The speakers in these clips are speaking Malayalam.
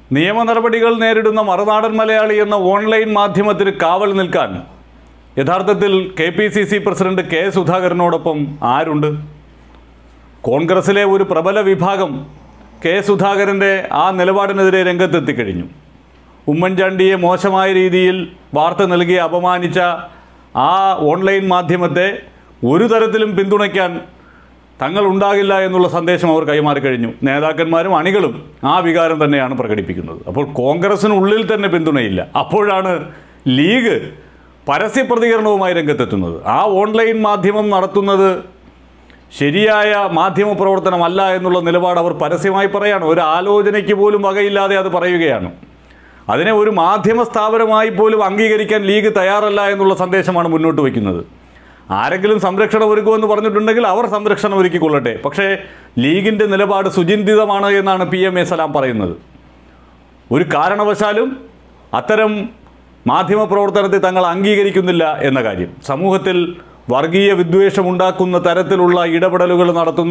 നിയമ നടപടികൾ നേരിടുന്ന മറുനാടൻ മലയാളി എന്ന ഓൺലൈൻ മാധ്യമത്തിന് കാവൽ നിൽക്കാൻ യഥാർത്ഥത്തിൽ K P C C president K സുധാകരനോടൊപ്പം ആരുണ്ട് കോൺഗ്രസിലെ ഒരു പ്രബല വിഭാഗം കെ സുധാകരൻ്റെ ആ നിലപാടിനെതിരെ രംഗത്തെത്തിക്കഴിഞ്ഞു ഉമ്മൻചാണ്ടിയെ മോശമായ രീതിയിൽ വാർത്ത നൽകി അപമാനിച്ച ആ ഓൺലൈൻ മാധ്യമത്തെ ഒരു തരത്തിലും പിന്തുണയ്ക്കാൻ തങ്ങൾ ഉണ്ടാകില്ല എന്നുള്ള സന്ദേശം അവർ കൈമാറി കഴിഞ്ഞു നേതാക്കന്മാരും അണികളും ആ വികാരം തന്നെയാണ് പ്രകടിപ്പിക്കുന്നത് അപ്പോൾ കോൺഗ്രസിനുള്ളിൽ തന്നെ പിന്തുണയില്ല അപ്പോഴാണ് ലീഗ് പരസ്യ പ്രതികരണവുമായി രംഗത്തെത്തുന്നത് ആ ഓൺലൈൻ മാധ്യമം നടത്തുന്നത് ശരിയായ മാധ്യമ പ്രവർത്തനമല്ല എന്നുള്ള നിലപാട് അവർ പരസ്യമായി പറയാണ് ഒരു ആലോചനയ്ക്ക് പോലും വകയില്ലാതെ അത് പറയുകയാണ് അതിനെ ഒരു മാധ്യമ സ്ഥാപനമായി പോലും അംഗീകരിക്കാൻ ലീഗ് തയ്യാറല്ല എന്നുള്ള സന്ദേശമാണ് മുന്നോട്ട് വയ്ക്കുന്നത് ആരെങ്കിലും സംരക്ഷണം ഒരുക്കുമെന്ന് പറഞ്ഞിട്ടുണ്ടെങ്കിൽ അവർ സംരക്ഷണം ഒരുക്കിക്കൊള്ളട്ടെ പക്ഷേ ലീഗിൻ്റെ നിലപാട് സുചിന്തിതമാണ് എന്നാണ് പി എം എ സലാം പറയുന്നത് ഒരു കാരണവശാലും അത്തരം മാധ്യമ പ്രവർത്തനത്തെ തങ്ങൾ അംഗീകരിക്കുന്നില്ല എന്ന കാര്യം സമൂഹത്തിൽ വർഗീയ വിദ്വേഷമുണ്ടാക്കുന്ന തരത്തിലുള്ള ഇടപെടലുകൾ നടത്തുന്ന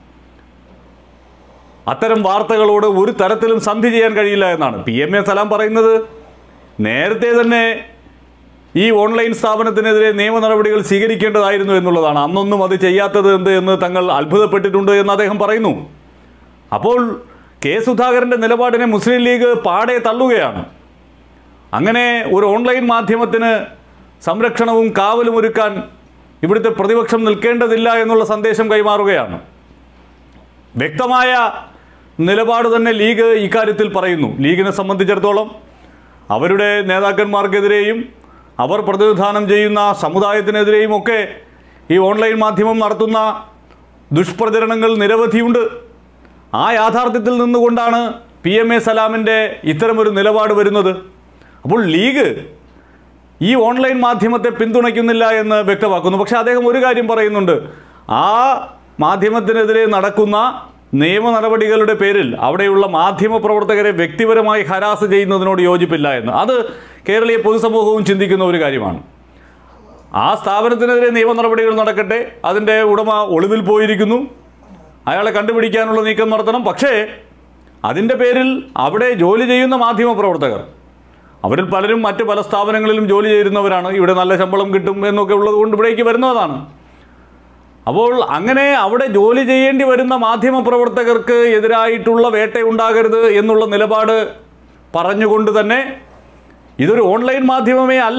അത്തരം വാർത്തകളോട് ഒരു തരത്തിലും സന്ധി ചെയ്യാൻ കഴിയില്ല എന്നാണ് പി എം എ സലാം പറയുന്നത് നേരത്തെ തന്നെ ഈ ഓൺലൈൻ സ്ഥാപനത്തിനെതിരെ നിയമ നടപടികൾ സ്വീകരിക്കേണ്ടതായിരുന്നു എന്നുള്ളതാണ് അന്നൊന്നും അത് ചെയ്യാത്തത് എന്ത് എന്ന് തങ്ങൾ അത്ഭുതപ്പെട്ടിട്ടുണ്ട് എന്ന് അദ്ദേഹം പറയുന്നു അപ്പോൾ കെ സുധാകരൻ്റെ നിലപാടിനെ മുസ്ലിം ലീഗ് പാടെ തള്ളുകയാണ് അങ്ങനെ ഒരു ഓൺലൈൻ മാധ്യമത്തിന് സംരക്ഷണവും കാവലും ഒരുക്കാൻ ഇവിടുത്തെ പ്രതിപക്ഷം നിൽക്കേണ്ടതില്ല എന്നുള്ള സന്ദേശം കൈമാറുകയാണ് വ്യക്തമായ നിലപാട് തന്നെ ലീഗ് ഇക്കാര്യത്തിൽ പറയുന്നു ലീഗിനെ സംബന്ധിച്ചിടത്തോളം അവരുടെ നേതാക്കന്മാർക്കെതിരെയും അവർ പ്രതിനിധാനം ചെയ്യുന്ന സമുദായത്തിനെതിരെയും ഒക്കെ ഈ ഓൺലൈൻ മാധ്യമം നടത്തുന്ന ദുഷ്പ്രചരണങ്ങൾ നിരവധിയുണ്ട് ആ യാഥാർത്ഥ്യത്തിൽ നിന്നുകൊണ്ടാണ് പി എം എ സലാമിൻ്റെ ഇത്തരമൊരു നിലപാട് വരുന്നത് അപ്പോൾ ലീഗ് ഈ ഓൺലൈൻ മാധ്യമത്തെ പിന്തുണയ്ക്കുന്നില്ല എന്ന് വ്യക്തമാക്കുന്നു പക്ഷേ അദ്ദേഹം ഒരു കാര്യം പറയുന്നുണ്ട് ആ മാധ്യമത്തിനെതിരെ നടക്കുന്ന നിയമ നടപടികളുടെ പേരിൽ അവിടെയുള്ള മാധ്യമ പ്രവർത്തകരെ വ്യക്തിപരമായി ഹരാസ് ചെയ്യുന്നതിനോട് യോജിപ്പില്ല എന്ന് അത് കേരളീയ പൊതുസമൂഹവും ചിന്തിക്കുന്ന ഒരു കാര്യമാണ് ആ സ്ഥാപനത്തിനെതിരെ നിയമ നടപടികൾ നടക്കട്ടെ അതിൻ്റെ ഉടമ ഒളിവിൽ പോയിരിക്കുന്നു അയാളെ കണ്ടുപിടിക്കാനുള്ള നീക്കം നടത്തണം പക്ഷേ അതിൻ്റെ പേരിൽ അവിടെ ജോലി ചെയ്യുന്ന മാധ്യമ പ്രവർത്തകർ അവരിൽ പലരും മറ്റ് പല സ്ഥാപനങ്ങളിലും ജോലി ചെയ്യുന്നവരാണ് ഇവിടെ നല്ല ശമ്പളം കിട്ടും എന്നൊക്കെ ഉള്ളത് കൊണ്ട് ഇവിടേക്ക് വരുന്നതാണ് അപ്പോൾ അങ്ങനെ അവിടെ ജോലി ചെയ്യേണ്ടി വരുന്ന മാധ്യമ പ്രവർത്തകർക്ക് എതിരായിട്ടുള്ള വേട്ടയുണ്ടാകരുത് എന്നുള്ള നിലപാട് പറഞ്ഞുകൊണ്ട് തന്നെ ഇതൊരു ഓൺലൈൻ മാധ്യമമേ അല്ല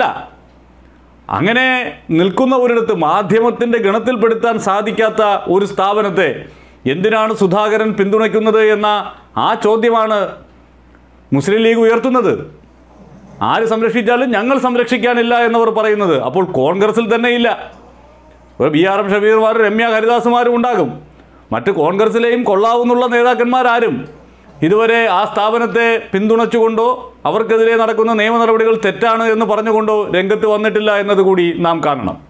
അങ്ങനെ നിൽക്കുന്ന ഒരിടത്ത് മാധ്യമത്തിൻ്റെ ഗണത്തിൽപ്പെടുത്താൻ സാധിക്കാത്ത ഒരു സ്ഥാപനത്തെ എന്തിനാണ് സുധാകരൻ പിന്തുണയ്ക്കുന്നത് എന്ന ആ ചോദ്യമാണ് മുസ്ലിം ലീഗ് ഉയർത്തുന്നത് ആര് സംരക്ഷിച്ചാലും ഞങ്ങൾ സംരക്ഷിക്കാനില്ല എന്നവർ പറയുന്നത് അപ്പോൾ കോൺഗ്രസിൽ തന്നെ ഇല്ല ഒരു ബി ആർ എം ഷബീർമാരും രമ്യ ഹരിദാസുമാരും ഉണ്ടാകും മറ്റ് കോൺഗ്രസിലെയും കൊള്ളാവുന്നുള്ള നേതാക്കന്മാരാരും ഇതുവരെ ആ സ്ഥാപനത്തെ പിന്തുണച്ചുകൊണ്ടോ അവർക്കെതിരെ നടക്കുന്ന നിയമ നടപടികൾ തെറ്റാണ് എന്ന് പറഞ്ഞുകൊണ്ടോ രംഗത്ത് വന്നിട്ടില്ല എന്നതുകൂടി നാം കാണണം